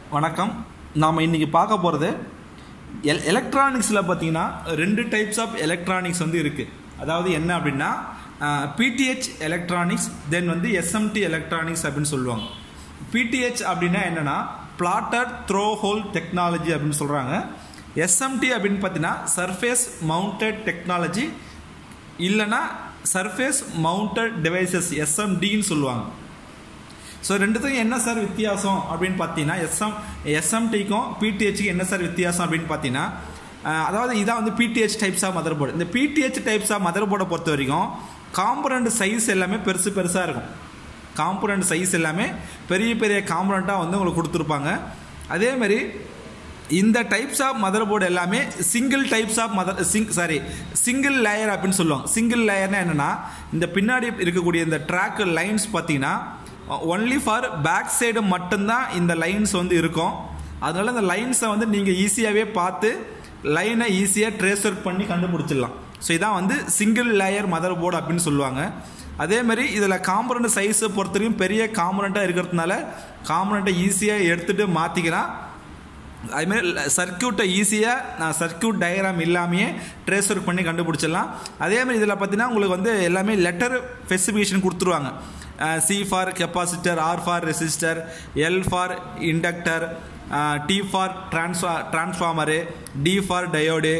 வணக்கம் நாம் இன்றைக்கி பார்க்க போகிறது எல் எலக்ட்ரானிக்ஸில் பார்த்தீங்கன்னா ரெண்டு டைப்ஸ் ஆஃப் எலக்ட்ரானிக்ஸ் வந்து இருக்குது அதாவது என்ன அப்படின்னா பிடிஹெச் எலக்ட்ரானிக்ஸ் தென் வந்து எஸ்எம்டி எலக்ட்ரானிக்ஸ் அப்படின்னு சொல்லுவாங்க பிடிஹெச் அப்படின்னா என்னென்னா பிளாட்டர் த்ரோ ஹோல் டெக்னாலஜி அப்படின்னு சொல்கிறாங்க எஸ்எம்டி அப்படின்னு பார்த்தீங்கன்னா சர்ஃபேஸ் மவுண்டட் டெக்னாலஜி இல்லைன்னா சர்ஃபேஸ் மவுண்டட் டிவைசஸ் எஸ்எம்டின்னு சொல்லுவாங்க ஸோ ரெண்டுத்துக்கும் என்ன சார் வித்தியாசம் அப்படின்னு பார்த்தீங்கன்னா எஸ்எம் எஸ்எம்டிக்கும் பிடிஹெச்சுக்கும் என்ன சார் வித்தியாசம் அப்படின்னு பார்த்தீங்கன்னா அஹ், அதாவது இதான் வந்து PTH types of mother board இந்த பிடிஹெச் டைப்ஸ் ஆஃப் மதர் போர்டை பொறுத்த வரைக்கும் காம்பனண்ட் சைஸ் எல்லாமே பெருசு பெருசாக இருக்கும் காம்பனண்ட் சைஸ் எல்லாமே பெரிய பெரிய காம்பனண்ட்டாக வந்து உங்களுக்கு கொடுத்துருப்பாங்க அதே மாதிரி இந்த டைப்ஸ் ஆஃப் மதர் போர்டு எல்லாமே சிங்கிள் டைப்ஸ் ஆஃப் மதர் சிங் சாரி சிங்கிள் லேயர் அப்படின்னு சொல்லுவாங்க சிங்கிள் லேயர்னா என்னென்னா இந்த பின்னாடி இருக்கக்கூடிய இந்த ட்ராக் லைன்ஸ் பார்த்தீங்கன்னா ஒன்லி ஃபார் பேக் சைடு மட்டும்தான் இந்த லைன்ஸ் வந்து இருக்கும் அதனால இந்த லைன்ஸை வந்து நீங்கள் ஈஸியாகவே பார்த்து லைனை ஈஸியாக ட்ரேஸ் ஒர்க் பண்ணி கண்டுபிடிச்சிடலாம் ஸோ இதான் வந்து சிங்கிள் லேயர் மதர் போர்டு அப்படின்னு சொல்லுவாங்க அதே மாதிரி இதில் காம்பனண்ட் சைஸை பொறுத்தவரைக்கும் பெரிய காம்பனண்ட்டாக இருக்கிறதுனால காம்பனண்ட்டை ஈஸியாக எடுத்துகிட்டு மாற்றிக்கலாம் அதுமாரி சர்க்கியூட்டை ஈஸியாக நான் சர்க்கியூட் டயக்ராம் இல்லாமையே ட்ரேஸ் ஒர்க் பண்ணி கண்டுபிடிச்சிடலாம் அதே மாதிரி இதில் பார்த்தீங்கன்னா உங்களுக்கு வந்து எல்லாமே லெட்டர் ஸ்பெசிஃபிகேஷன் கொடுத்துருவாங்க C for capacitor R for resistor L for inductor T for ட்ரான்ஸ்ஃபா ட்ரான்ஸ்ஃபார்மரு டி ஃபார் டயோடு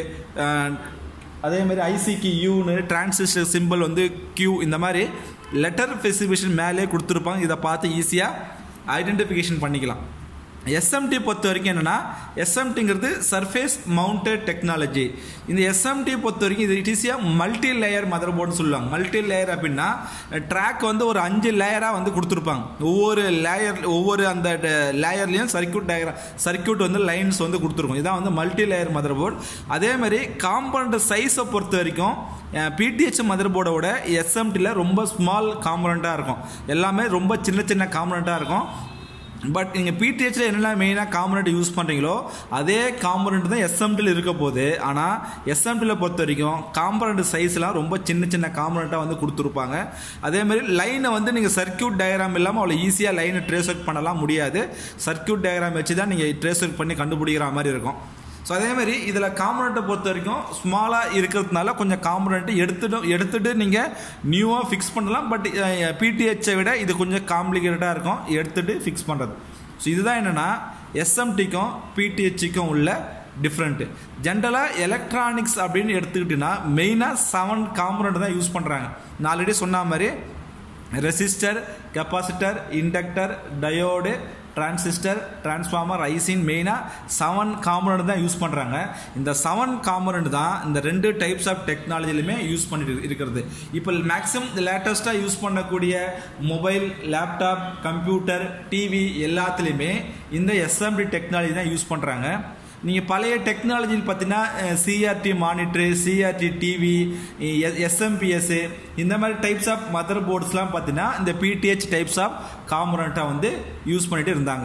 அதே மாதிரி ஐசிக்கு யூன்னு டிரான்சிஸ்டர் சிம்பிள் வந்து கியூ இந்த மாதிரி லெட்டர் ஸ்பெசிஃபிகேஷன் மேலே கொடுத்துருப்பாங்க இதை பார்த்து ஈஸியாக ஐடென்டிஃபிகேஷன் பண்ணிக்கலாம் எஸ்எம்டி பொறுத்த வரைக்கும் என்னென்னா எஸ்எம்டிங்கிறது சர்ஃபேஸ் மவுண்டட் டெக்னாலஜி இந்த எஸ்எம்டி பொறுத்த வரைக்கும் இது it is a multi layer mother போர்டுன்னு சொல்லுவாங்க மல்டி லேயர் அப்படின்னா ட்ராக் வந்து ஒரு அஞ்சு லேயராக வந்து கொடுத்துருப்பாங்க ஒவ்வொரு லேயர் ஒவ்வொரு அந்த லேயர்லேயும் சர்க்கியூட் டயக்ராம் சர்க்கியூட் வந்து லைன்ஸ் வந்து கொடுத்துருக்கும் இதான் வந்து மல்டி லேயர் மதர் போர்டு அதே மாதிரி காம்பனண்ட் சைஸை பொறுத்த வரைக்கும் பிடிஹெச் மதர் போர்டோட எஸ்எம்டியில் ரொம்ப ஸ்மால் காம்பனண்ட்டாக இருக்கும் எல்லாமே ரொம்ப சின்ன சின்ன காம்பனண்ட்டாக இருக்கும் பட் நீங்கள் பிடிஹெச்சில் என்னென்ன மெயினாக காம்பனண்ட் யூஸ் பண்ணுறீங்களோ அதே காம்பனண்ட் தான் எஸ்எம்டியில் இருக்க போகுது ஆனால் எஸ்எம்டியில் பொறுத்த வரைக்கும் காம்பனண்ட் சைஸ்லாம் ரொம்ப சின்ன சின்ன காம்பனண்ட்டாக வந்து கொடுத்துருப்பாங்க அதே மாதிரி லைனை வந்து நீங்கள் சர்க்கியூட் டயக்ராம் இல்லாமல் அவ்வளோ ஈஸியாக லைனை ட்ரேஸ் ஒர்க் பண்ணலாம் முடியாது சர்க்கியூட் டயக்ராம் வச்சு தான் நீங்கள் ட்ரேஸ் ஒர்க் பண்ணி கண்டுபிடிக்கிற மாதிரி இருக்கும் ஸோ அதே மாதிரி இதில் காம்பனண்ட்டை பொறுத்த வரைக்கும் ஸ்மாலாக இருக்கிறதுனால கொஞ்சம் காம்பனண்ட்டு எடுத்துட்டு எடுத்துட்டு நீங்கள் நியூவாக ஃபிக்ஸ் பண்ணலாம் பட் பிடிஹெச்சை விட இது கொஞ்சம் காம்ப்ளிகேட்டடாக இருக்கும் எடுத்துட்டு ஃபிக்ஸ் பண்ணுறது ஸோ இதுதான் என்னென்னா எஸ்எம்டிக்கும் பிடிஹெச்சுக்கும் உள்ள டிஃப்ரெண்ட்டு ஜென்ரலாக எலக்ட்ரானிக்ஸ் அப்படின்னு எடுத்துக்கிட்டிங்கன்னா மெயினாக செவன் காம்பனண்ட் தான் யூஸ் பண்ணுறாங்க நான் ஆல்ரெடி சொன்ன மாதிரி resistor capacitor inductor diode transistor transformer ஐசின் மெயினாக செவன் காம்பனண்ட் தான் யூஸ் பண்ணுறாங்க இந்த செவன் காம்பனண்ட் தான் இந்த ரெண்டு டைப்ஸ் ஆஃப் டெக்னாலஜிலுமே யூஸ் பண்ணிட்டு இருக்கிறது இப்போ மேக்ஸிமம் லேட்டஸ்ட்டாக யூஸ் பண்ணக்கூடிய மொபைல் லேப்டாப் கம்ப்யூட்டர் டிவி எல்லாத்துலேயுமே இந்த எஸ்எம்டி டெக்னாலஜி தான் யூஸ் பண்ணுறாங்க நீங்கள் பழைய டெக்னாலஜின்னு பார்த்தீங்கன்னா CRT monitor CRT TV SMPS இந்த மாதிரி டைப்ஸ் ஆஃப் மதர் போர்ட்ஸ்லாம் பார்த்தீங்கன்னா இந்த பிடிஹெச் டைப்ஸ் ஆஃப் காம்பனண்ட்டாக வந்து யூஸ் பண்ணிட்டு இருந்தாங்க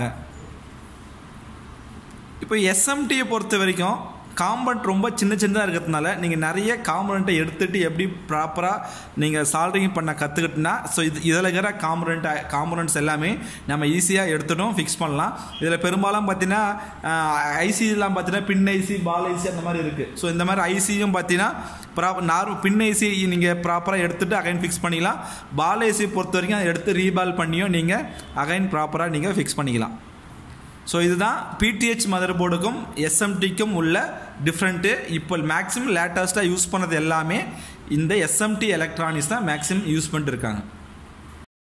இப்போ எஸ்எம்டியை பொறுத்த வரைக்கும் காம்பனண்ட் ரொம்ப சின்ன சின்னதாக இருக்கிறதுனால நீங்கள் நிறைய காம்பனண்ட்டை எடுத்துகிட்டு எப்படி ப்ராப்பராக நீங்கள் சால்ரிங் பண்ண கற்றுக்கிட்டுனா ஸோ இது இதில் இருக்கிற காம்பனண்ட் காம்பனண்ட்ஸ் எல்லாமே நம்ம ஈஸியாக எடுத்துட்டும் ஃபிக்ஸ் பண்ணலாம் இதில் பெரும்பாலும் பார்த்தீங்கன்னா ஐசிலாம் பார்த்தீங்கன்னா பின் ஐசி பால் ஐசி அந்த மாதிரி இருக்குது ஸோ இந்த மாதிரி ஐசியும் பார்த்தீங்கன்னா ப்ராப்பர் நார்மல் பின் ஐசி நீங்கள் ப்ராப்பராக எடுத்துகிட்டு அகைன் ஃபிக்ஸ் பண்ணிக்கலாம் பால் ஐசி பொறுத்த வரைக்கும் அதை எடுத்து ரீபால் பண்ணியும் நீங்கள் அகைன் ப்ராப்பராக நீங்கள் ஃபிக்ஸ் பண்ணிக்கலாம் ஸோ இதுதான் பிடிஹெச் மதர் போர்டுக்கும் எஸ்எம்டிக்கும் உள்ள டிஃப்ரெண்ட்டு இப்போ மேக்ஸிமம் லேட்டஸ்ட்டாக யூஸ் பண்ணது எல்லாமே இந்த எஸ்எம்டி எலக்ட்ரானிக்ஸ் தான் மேக்ஸிமம் யூஸ் பண்ணிட்டு இருக்காங்க